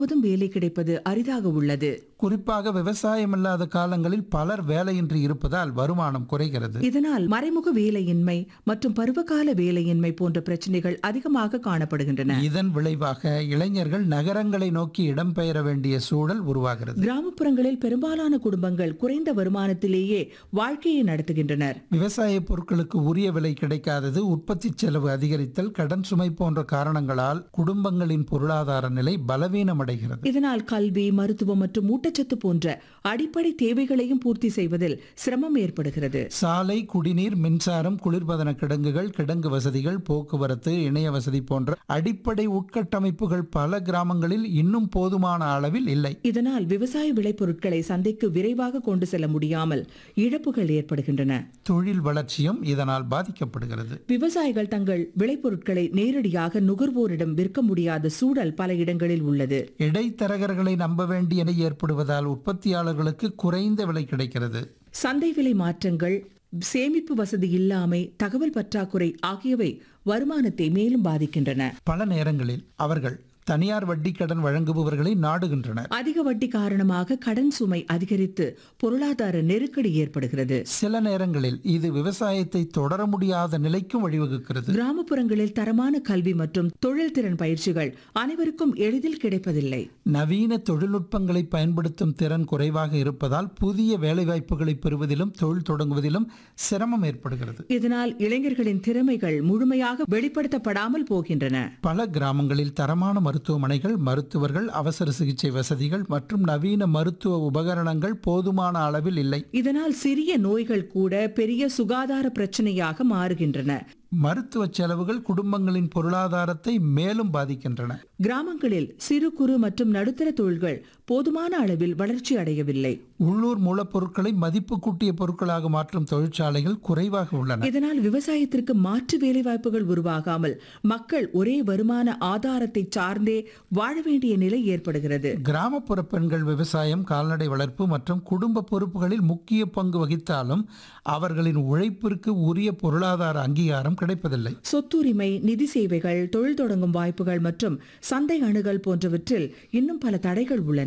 எப்போதும் வேலை கிடைப்பது அரிதாக உள்ளது குறிப்பாக விவசாயம் இல்லாத காலங்களில் பலர் வேலையின்றி இருப்பதால் வருமானம் குறைகிறது இதனால் மறைமுக வேலையின்மை மற்றும் பருவகால வேலையின்மை போன்ற பிரச்சனைகள் அதிகமாக காணப்படுகின்றன இதன் விளைவாக இளைஞர்கள் நகரங்களை நோக்கி இடம்பெயர வேண்டிய சூழல் உருவாகிறது கிராமப்புறங்களில் பெரும்பாலான குடும்பங்கள் குறைந்த வருமானத்திலேயே வாழ்க்கையை நடத்துகின்றனர் விவசாய பொருட்களுக்கு உரிய விலை கிடைக்காதது உற்பத்தி செலவு அதிகரித்தல் கடன் சுமை போன்ற காரணங்களால் குடும்பங்களின் பொருளாதார நிலை பலவீனமடைகிறது இதனால் கல்வி மருத்துவம் மற்றும் ஊட்டச்சத்து போன்ற அடிப்படை தேவைகளையும் பூர்த்தி செய்வதில் சிரமம் ஏற்படுகிறது சாலை குடிநீர் மின்சாரம் குளிர்பதன கிடங்குகள் கிடங்கு வசதிகள் போக்குவரத்து இணைய வசதி போன்ற அடிப்படை உட்கட்டமைப்புகள் பல கிராமங்களில் இன்னும் போதுமான அளவில் இல்லை இதனால் விவசாய விளைபொருட்களை சந்தைக்கு விரைவாக கொண்டு செல்ல முடியாமல் இழப்புகள் ஏற்படுகின்றன தொழில் வளர்ச்சியும் இதனால் பாதிக்கப்படுகிறது விவசாயிகள் தங்கள் விளைபொருட்களை நேரடியாக நுகர்வோரிடம் விற்க முடியாத சூழல் பல இடங்களில் உள்ளது இடைத்தரகர்களை நம்ப வேண்டிய நிலை ஏற்படுவதால் உற்பத்தியாளர்களுக்கு குறைந்த விலை கிடைக்கிறது சந்தை விலை மாற்றங்கள் சேமிப்பு வசதி இல்லாமை தகவல் பற்றாக்குறை ஆகியவை வருமானத்தை மேலும் பாதிக்கின்றன பல நேரங்களில் அவர்கள் தனியார் வட்டி கடன் வழங்குபவர்களை நாடுகின்றனர் அதிக வட்டி காரணமாக கடன் சுமை அதிகரித்து பொருளாதார நெருக்கடி ஏற்படுகிறது சில நேரங்களில் இது விவசாயத்தை தொடர முடியாத நிலைக்கும் வழிவகுக்கிறது கிராமப்புறங்களில் தரமான கல்வி மற்றும் தொழில் திறன் பயிற்சிகள் அனைவருக்கும் எளிதில் கிடைப்பதில்லை நவீன தொழில்நுட்பங்களை பயன்படுத்தும் திறன் குறைவாக இருப்பதால் புதிய வேலைவாய்ப்புகளை பெறுவதிலும் தொழில் தொடங்குவதிலும் சிரமம் ஏற்படுகிறது இதனால் இளைஞர்களின் திறமைகள் முழுமையாக வெளிப்படுத்தப்படாமல் போகின்றன பல கிராமங்களில் தரமான மருத்துவமனைகள் மருத்துவர்கள் அவசர சிகிச்சை வசதிகள் மற்றும் நவீன மருத்துவ உபகரணங்கள் போதுமான அளவில் இல்லை இதனால் சிறிய நோய்கள் கூட பெரிய சுகாதார பிரச்சனையாக மாறுகின்றன மருத்துவ செலவுகள் குடும்பங்களின் பொருளாதாரத்தை மேலும் பாதிக்கின்றன கிராமங்களில் சிறு குறு மற்றும் நடுத்தர தொழில்கள் போதுமான அளவில் வளர்ச்சி அடையவில்லை உள்ளூர் மூலப்பொருட்களை மதிப்பு கூட்டிய பொருட்களாக மாற்றும் தொழிற்சாலைகள் குறைவாக உள்ளன இதனால் விவசாயத்திற்கு மாற்று வேலைவாய்ப்புகள் உருவாகாமல் மக்கள் ஒரே வருமான ஆதாரத்தை சார்ந்தே வாழ வேண்டிய நிலை ஏற்படுகிறது கிராமப்புற பெண்கள் விவசாயம் கால்நடை வளர்ப்பு மற்றும் குடும்ப பொறுப்புகளில் முக்கிய பங்கு வகித்தாலும் அவர்களின் உழைப்பிற்கு உரிய பொருளாதார அங்கீகாரம் கிடைப்பதில்லை சொத்துரிமை நிதி சேவைகள் தொழில் தொடங்கும் வாய்ப்புகள் மற்றும் சந்தை அணுகல் போன்றவற்றில் இன்னும் பல தடைகள் உள்ளன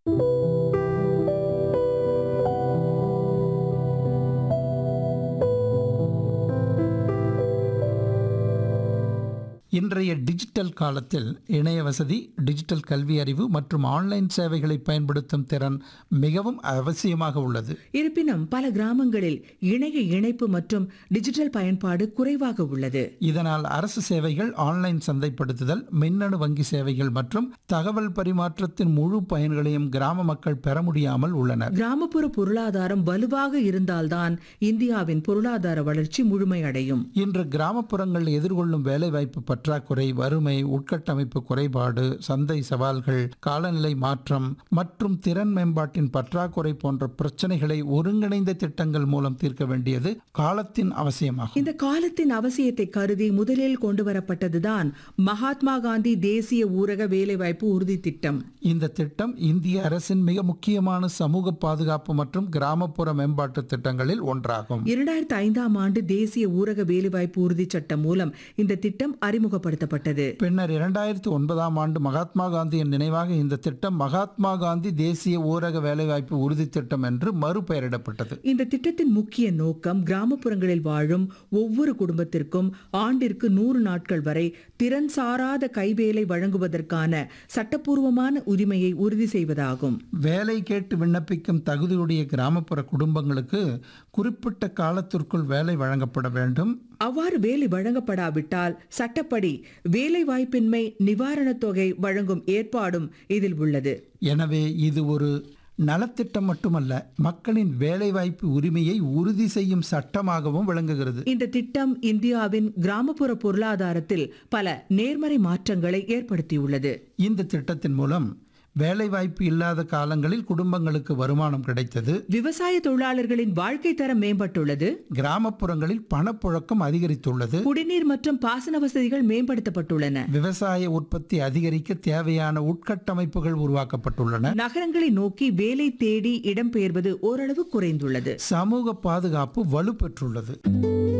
இன்றைய டிஜிட்டல் காலத்தில் இணைய வசதி டிஜிட்டல் கல்வி அறிவு மற்றும் ஆன்லைன் சேவைகளை பயன்படுத்தும் திறன் மிகவும் அவசியமாக உள்ளது இருப்பினும் பல கிராமங்களில் இணைய இணைப்பு மற்றும் டிஜிட்டல் பயன்பாடு குறைவாக உள்ளது இதனால் அரசு சேவைகள் ஆன்லைன் சந்தைப்படுத்துதல் மின்னணு வங்கி சேவைகள் மற்றும் தகவல் பரிமாற்றத்தின் முழு பயன்களையும் கிராம மக்கள் பெற முடியாமல் உள்ளனர் கிராமப்புற பொருளாதாரம் வலுவாக இருந்தால்தான் இந்தியாவின் பொருளாதார வளர்ச்சி முழுமையடையும் இன்று கிராமப்புறங்கள் எதிர்கொள்ளும் வேலைவாய்ப்பு பற்றாக்குறை வறுமை உட்கட்டமைப்பு குறைபாடு சந்தை சவால்கள் காலநிலை மாற்றம் மற்றும் திறன் மேம்பாட்டின் பற்றாக்குறை போன்ற பிரச்சனைகளை ஒருங்கிணைந்த திட்டங்கள் மூலம் தீர்க்க வேண்டியது காலத்தின் அவசியமாகும் இந்த காலத்தின் அவசியத்தை கருதி முதலில் கொண்டு வரப்பட்டதுதான் மகாத்மா காந்தி தேசிய ஊரக வேலைவாய்ப்பு உறுதி திட்டம் இந்த திட்டம் இந்திய அரசின் மிக முக்கியமான சமூக பாதுகாப்பு மற்றும் கிராமப்புற மேம்பாட்டு திட்டங்களில் ஒன்றாகும் இரண்டாயிரத்தி ஐந்தாம் ஆண்டு தேசிய ஊரக வேலைவாய்ப்பு உறுதி சட்டம் மூலம் இந்த திட்டம் அறிமுகப்படுத்தப்பட்டது பின்னர் இரண்டாயிரத்தி ஒன்பதாம் ஆண்டு மகாத்மா காந்தியின் நினைவாக இந்த திட்டம் மகாத்மா காந்தி தேசிய ஊரக வேலைவாய்ப்பு உறுதி திட்டம் என்று மறுபெயரிடப்பட்டது இந்த திட்டத்தின் முக்கிய நோக்கம் கிராமப்புறங்களில் வாழும் ஒவ்வொரு குடும்பத்திற்கும் ஆண்டிற்கு நூறு நாட்கள் வரை திறன் சாராத கைவேலை வழங்குவதற்கான சட்டப்பூர்வமான உரிமையை உறுதி செய்வதாகும் வேலை கேட்டு விண்ணப்பிக்கும் தகுதியுடைய கிராமப்புற குடும்பங்களுக்கு குறிப்பிட்ட காலத்திற்குள் வேலை வழங்கப்பட வேண்டும் அவ்வாறு வேலை வழங்கப்படாவிட்டால் சட்டப்படி வேலை வாய்ப்பின்மை நிவாரணத் தொகை வழங்கும் ஏற்பாடும் இதில் உள்ளது எனவே இது ஒரு நலத்திட்டம் மட்டுமல்ல மக்களின் வேலைவாய்ப்பு உரிமையை உறுதி செய்யும் சட்டமாகவும் விளங்குகிறது இந்த திட்டம் இந்தியாவின் கிராமப்புற பொருளாதாரத்தில் பல நேர்மறை மாற்றங்களை ஏற்படுத்தியுள்ளது இந்த திட்டத்தின் மூலம் வேலைவாய்ப்பு இல்லாத காலங்களில் குடும்பங்களுக்கு வருமானம் கிடைத்தது விவசாய தொழிலாளர்களின் வாழ்க்கை தரம் மேம்பட்டுள்ளது கிராமப்புறங்களில் பணப்புழக்கம் அதிகரித்துள்ளது குடிநீர் மற்றும் பாசன வசதிகள் மேம்படுத்தப்பட்டுள்ளன விவசாய உற்பத்தி அதிகரிக்க தேவையான உட்கட்டமைப்புகள் உருவாக்கப்பட்டுள்ளன நகரங்களை நோக்கி வேலை தேடி இடம்பெயர்வது ஓரளவு குறைந்துள்ளது சமூக பாதுகாப்பு வலுப்பெற்றுள்ளது